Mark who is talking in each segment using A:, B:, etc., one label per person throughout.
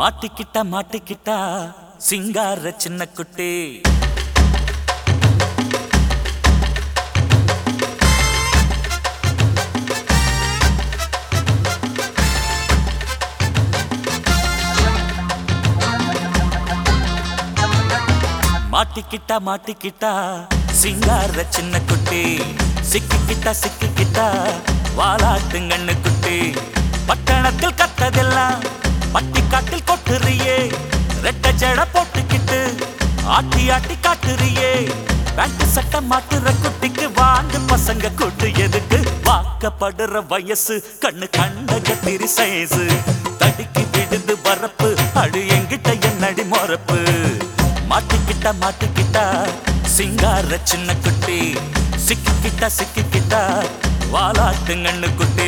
A: மாட்டிக்கிட்டா மாட்டிக்கிட்டா சிங்கார சின்ன குட்டி மாட்டிக்கிட்டா மாட்டிக்கிட்டா சிங்கார சின்ன குட்டி சிக்கிக்கிட்டா சிக்கிக்கிட்டா வாலாட்டுங்கண்ணு குட்டி பட்டணத்தில் கத்ததெல்லாம் பட்டிக்காட்டில் கொட்டுறியே ரெட்ட ஜட போட்டுக்கிட்டு ஆட்டி ஆட்டி காட்டுறியே பேண்ட் சட்டை மாட்டுற குட்டிக்கு வாண்டு பசங்க கூட்டு எதுக்கு வாக்கப்படுற வயசு கண்ணு கண்ட கத்திரி சைஸு தடுக்கி விடுது வரப்பு அடு எங்கிட்ட என்னடி மொறப்பு மாட்டிக்கிட்டா மாட்டிக்கிட்டா சிங்கார சின்ன குட்டி சிக்கிக்கிட்டா சிக்கிக்கிட்டா வாலாட்டுங்கண்ணு குட்டி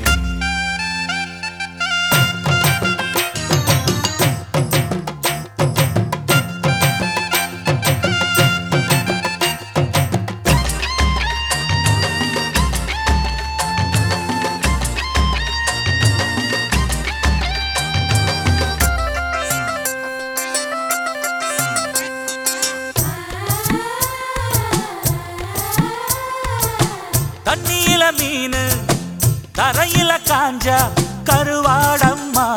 A: தண்ணியில மீனு தரையில காஞ்சா கருவாடம்மா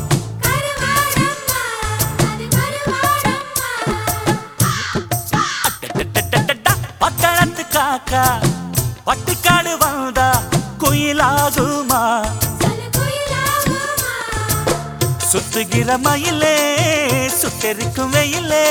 A: அட்டட்டட்டட்டட்டா, பட்டணத்து காக்கா பட்டிக்காடு வந்தா குயிலாகுமா சுத்துகிற மயிலே சுட்டெரிக்கும் வெயிலே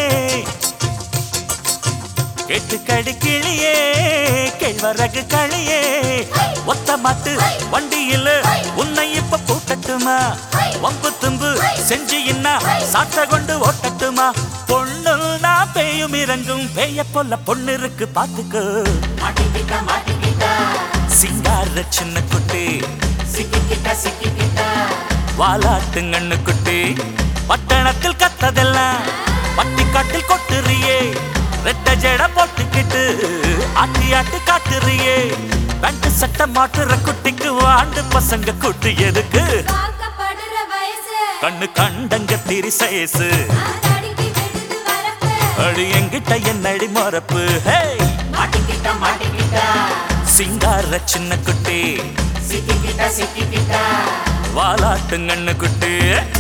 A: கேட்டு கடி கிளியே கேழ்வரகு களியே ஒத்த மாட்டு வண்டியில உன்னை இப்ப பூட்டட்டுமா வம்பு தும்பு செஞ்சு என்ன சாட்ட கொண்டு ஓட்டட்டுமா பொண்ணு நான் பேயும் இறங்கும் பேய போல பொண்ணு இருக்கு பாத்துக்கோ
B: மாட்டிக்கிட்டா மாட்டிக்கிட்டா
A: சிங்கார சின்ன குட்டி
B: சிக்கிக்கிட்டா சிக்கிக்கிட்டா
A: வாலாட்டுங்கண்ணு குட்டி பட்டணத்தில் கத்ததெல்லாம் பட்டிக்காட்டில் கொட்டுறியே ரெட்ட ஜட போட்டுக்கிட்டு ஆட்டி ஆட்டி காட்டுறியே பேண்ட் சட்டை மாட்டுற குட்டிக்கு ஆண்டு பசங்க கூட்டு எதுக்கு
C: காக்கப்படுற வயசு
A: கண்ணு கண்டங்க திரி சைஸு
C: தடுக்கி விடுது வரப்பு
A: அடி எங்கிட்ட என்னடி மொறப்பு ஹே
B: மாட்டிக்கிட்டா மாட்டிக்கிட்டா
A: சிங்கார சின்ன குட்டி
B: சிக்கிக்கிட்டா சிக்கிக்கிட்டா
A: வாலாட்டுங்கண்ணு குட்டி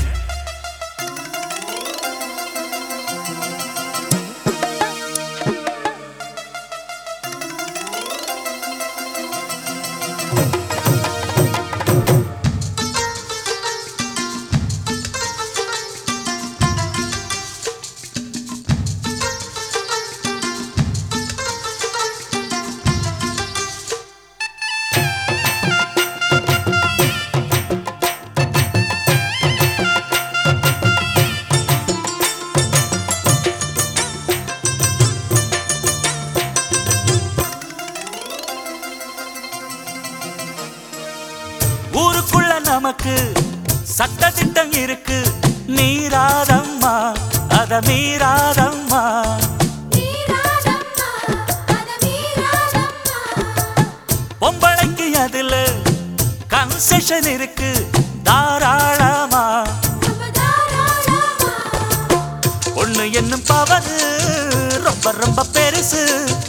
A: ஊருக்குள்ள நமக்கு சட்ட திட்டம் இருக்கு மீறாதம்மா அத மீறாதம்மா
C: மீறாதம்மா அத மீறாதம்மா
A: பொம்பளைக்கு அதுல கன்செஷன் இருக்கு தாராளமா
C: ரொம்ப தாராளமா
A: ஒண்ணு என்னும் பவரு ரொம்ப ரொம்ப பெருசு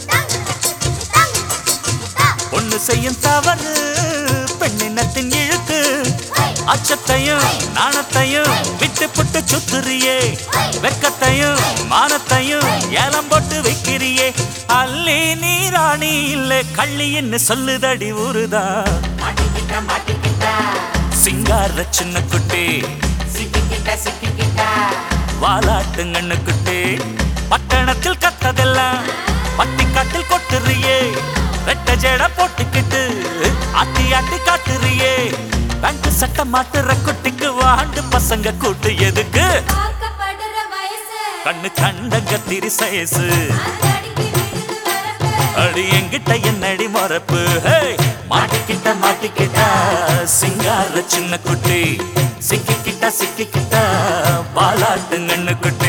A: ஒண்ணு செய்யும் தவறு பெண்ணினத்தின் இழுக்கு அச்சத்தையும் நாணத்தையும் விட்டு புட்டு சுத்துறியே வெக்கத்தையும் மானத்தையும் ஏலம் போட்டு வைக்கிறியே அல்லி நீராணி இல்ல கள்ளின்னு சொல்லுதடி ஊருதா
B: மாட்டிக்கிட்டா மாட்டிக்கிட்டா
A: சிங்கார சின்ன குட்டி
B: சிக்கிக்கிட்டா சிக்கிக்கிட்டா
A: வாலாட்டுங்கண்ணு குட்டி பட்டணத்தில் கத்ததெல்லாம் பட்டிக்காட்டில் கொட்டுறியே ரெட்ட ஜட போட்டுக்கிட்டு ஆட்டி ஆட்டி காட்டுறியே பேண்ட் சட்டை மாட்டுற குட்டிக்கு வாண்டு பசங்க கூட்டு எதுக்கு
C: காக்கப்படுற வயசு
A: கண்ணு கண்டங்க திரி சைஸு
C: தடுக்கி விடுது வரப்பு
A: அடி எங்கிட்ட என்னடி மறப்பு ஹே மாட்டிக்கிட்ட மாட்டிக்கிட்ட சிங்கார சின்ன குட்டி சிக்கிக்கிட்ட சிக்கிக்கிட்ட பாலாட்டுங்கண்ணு குட்டி